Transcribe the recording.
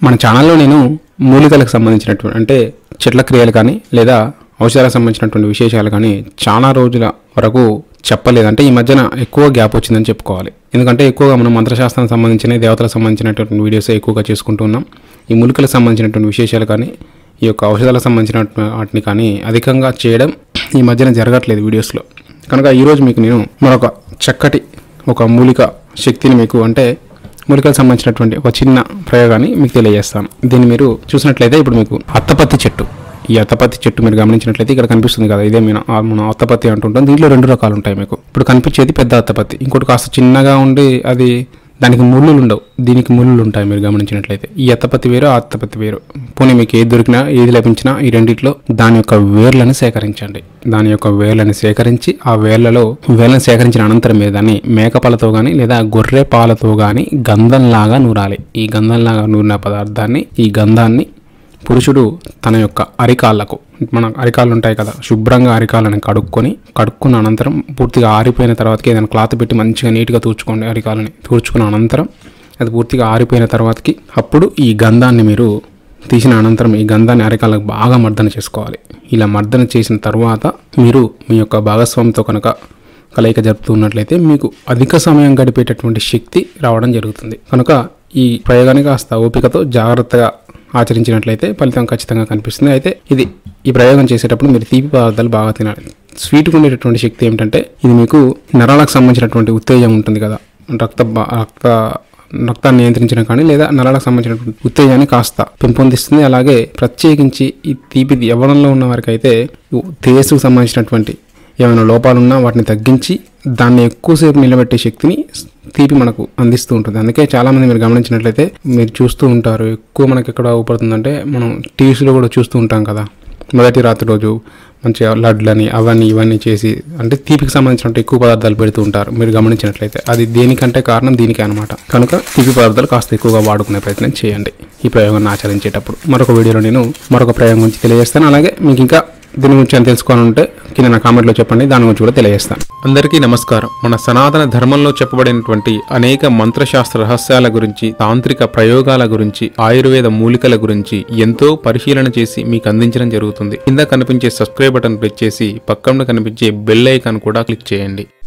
మన ఛానల్లో నేను మూలికలకు సంబంధించినటువంటి అంటే చెట్ల క్రియలు కానీ లేదా ఔషధాలకు సంబంధించినటువంటి విశేషాలు కానీ చాలా రోజుల వరకు చెప్పలేదు అంటే ఈ మధ్యన ఎక్కువ గ్యాప్ వచ్చిందని చెప్పుకోవాలి ఎందుకంటే ఎక్కువగా మనం మంత్రశాస్త్రానికి సంబంధించిన దేవతలకు సంబంధించినటువంటి వీడియోస్ ఎక్కువగా చేసుకుంటున్నాం ఈ మూలికలకు సంబంధించినటువంటి విశేషాలు కానీ ఈ యొక్క ఔషధాలకు సంబంధించిన వాటిని కానీ అధికంగా చేయడం ఈ మధ్యన జరగట్లేదు వీడియోస్లో కనుక ఈరోజు మీకు నేను మరొక చక్కటి ఒక మూలిక శక్తిని మీకు అంటే మూలికలకు సంబంధించినటువంటి ఒక చిన్న ప్రయోగాన్ని మీకు తెలియజేస్తాను దీన్ని మీరు చూసినట్లయితే ఇప్పుడు మీకు అత్తపత్తి చెట్టు ఈ అత్తపత్తి చెట్టు మీరు గమనించినట్లయితే ఇక్కడ కనిపిస్తుంది కదా ఇదే మన మనం అత్తపత్తి అంటుంటాం దీంట్లో రెండు రకాలు ఉంటాయి మీకు ఇప్పుడు కనిపించేది పెద్ద అత్తపత్తి ఇంకోటి కాస్త చిన్నగా ఉండి అది దానికి ముళ్ళులు ఉండవు దీనికి ముళ్ళులు ఉంటాయి మీరు గమనించినట్లయితే ఈ అత్తపత్తి వేరు ఆ అత్తపత్తి వేరు పోనీ మీకు ఏది దొరికినా ఏది లభించినా ఈ రెండిట్లో దాని యొక్క వేర్లను సేకరించండి దాని యొక్క వేర్లను సేకరించి ఆ వేర్లలో వేర్లను సేకరించిన అనంతరం మీరు దాన్ని మేకపాలతో కానీ లేదా గొర్రె పాలతో కానీ గంధంలాగా నూరాలి ఈ గంధంలాగా నూరిన పదార్థాన్ని ఈ గంధాన్ని పురుషుడు తన యొక్క అరికాళ్ళకు మన అరికాళ్ళు ఉంటాయి కదా శుభ్రంగా అరికాళ్ళని కడుక్కొని కడుక్కున్న అనంతరం పూర్తిగా ఆరిపోయిన తర్వాతకి ఏదైనా క్లాత్ పెట్టి మంచిగా నీట్గా తూర్చుకోండి అరికాలని తూర్చుకున్న అనంతరం అది పూర్తిగా ఆరిపోయిన తర్వాతకి అప్పుడు ఈ గంధాన్ని మీరు తీసిన అనంతరం ఈ గంధాన్ని అరికాళ్ళకు బాగా మర్దన చేసుకోవాలి ఇలా మర్దన చేసిన తర్వాత మీరు మీ యొక్క భాగస్వామితో కనుక కలయిక జరుపుతున్నట్లయితే మీకు అధిక సమయం గడిపేటటువంటి శక్తి రావడం జరుగుతుంది కనుక ఈ ప్రయోగాన్ని కాస్త ఓపికతో జాగ్రత్తగా ఆచరించినట్లయితే ఫలితం ఖచ్చితంగా కనిపిస్తుంది అయితే ఇది ఈ ప్రయోగం చేసేటప్పుడు మీరు తీపి పదార్థాలు బాగా తినాలి స్వీట్గా ఉండేటటువంటి శక్తి ఏమిటంటే ఇది మీకు నరాలకు సంబంధించినటువంటి ఉత్తేజం ఉంటుంది కదా రక్త బా- రక్త రక్తాన్ని నియంత్రించడం కానీ లేదా నరాలకు సంబంధించినటువంటి ఉత్తేజాన్ని కాస్త పెంపొందిస్తుంది అలాగే ప్రత్యేకించి ఈ తీపి యవ్వనంలో ఉన్న వారికి అయితే తేజస్సుకు సంబంధించినటువంటి ఏమైనా లోపాలున్నా వాటిని తగ్గించి దాన్ని ఎక్కువసేపు నిలబెట్టే శక్తిని తీపి మనకు అందిస్తూ ఉంటుంది అందుకే చాలామంది మీరు గమనించినట్లయితే మీరు చూస్తూ ఉంటారు ఎక్కువ మనకి ఎక్కడ ఉపడుతుందంటే మనం టీవీస్లో కూడా చూస్తూ ఉంటాం కదా మొదటి రాత్రి రోజు మంచిగా లడ్లని అవన్నీ ఇవన్నీ చేసి అంటే తీపికి సంబంధించిన ఎక్కువ పదార్థాలు పెడుతూ ఉంటారు మీరు గమనించినట్లయితే అది దేనికంటే కారణం దీనికే అనమాట కనుక తీపి పదార్థాలు కాస్త ఎక్కువగా వాడుకునే ప్రయత్నం చేయండి ఈ ప్రయోగాన్ని ఆచరించేటప్పుడు మరొక వీడియోలో నేను మరొక ప్రయోగం గురించి తెలియజేస్తాను అలాగే మీకు ఇంకా దీని గురించి అని తెలుసుకోవాలంటే కింద నా కామెంట్లో చెప్పండి దాని గురించి కూడా తెలియజేస్తాను అందరికీ నమస్కారం మన సనాతన ధర్మంలో చెప్పబడినటువంటి అనేక మంత్రశాస్త్ర రహస్యాల గురించి తాంత్రిక ప్రయోగాల గురించి ఆయుర్వేద మూలికల గురించి ఎంతో పరిశీలన చేసి మీకు అందించడం జరుగుతుంది కింద కనిపించే సబ్స్క్రైబ్ బటన్ క్లిక్ చేసి పక్కన కనిపించే బెల్ ఐకాన్ కూడా క్లిక్ చేయండి